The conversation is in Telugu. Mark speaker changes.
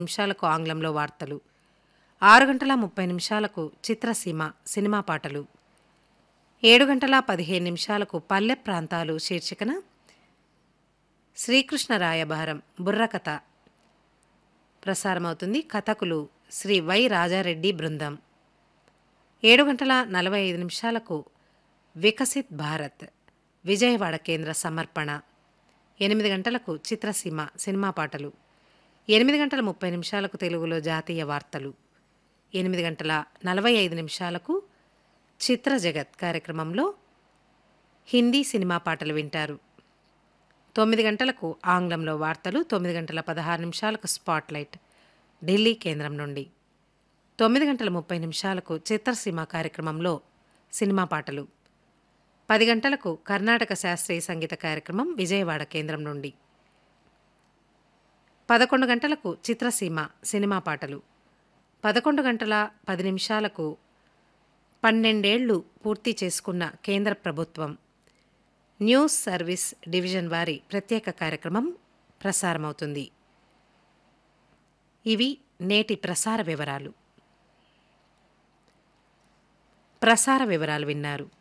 Speaker 1: నిమిషాలకు ఆంగ్లంలో వార్తలు ఆరు గంటల ముప్పై నిమిషాలకు చిత్రసీమ సినిమా పాటలు ఏడు గంటల పదిహేను నిమిషాలకు పల్లె ప్రాంతాలు శీర్షికన శ్రీకృష్ణ రాయభారం బుర్రకథ ప్రసారమవుతుంది కథకులు శ్రీ వై రాజారెడ్డి బృందం ఏడు గంటల నలభై ఐదు నిమిషాలకు వికసిత్ భారత్ విజయవాడ కేంద్ర సమర్పణ ఎనిమిది గంటలకు చిత్రసీమ సినిమా పాటలు ఎనిమిది గంటల ముప్పై నిమిషాలకు తెలుగులో జాతీయ వార్తలు ఎనిమిది గంటల నలభై ఐదు నిమిషాలకు చిత్ర జగత్ కార్యక్రమంలో హిందీ సినిమా పాటలు వింటారు తొమ్మిది గంటలకు ఆంగ్లంలో వార్తలు తొమ్మిది గంటల పదహారు నిమిషాలకు స్పాట్లైట్ ఢిల్లీ కేంద్రం నుండి తొమ్మిది గంటల ముప్పై నిమిషాలకు చిత్రసీమ కార్యక్రమంలో సినిమా పాటలు పది గంటలకు కర్ణాటక శాస్త్రీయ సంగీత కార్యక్రమం విజయవాడ కేంద్రం నుండి పదకొండు గంటలకు చిత్రసీమ సినిమా పాటలు పదకొండు గంటల పది నిమిషాలకు పన్నెండేళ్లు పూర్తి చేసుకున్న కేంద్ర ప్రభుత్వం న్యూస్ సర్వీస్ డివిజన్ వారి ప్రత్యేక కార్యక్రమం ప్రసారమవుతుంది ఇవి నేటి ప్రసార వివరాలు ప్రసార వివరాలు విన్నారు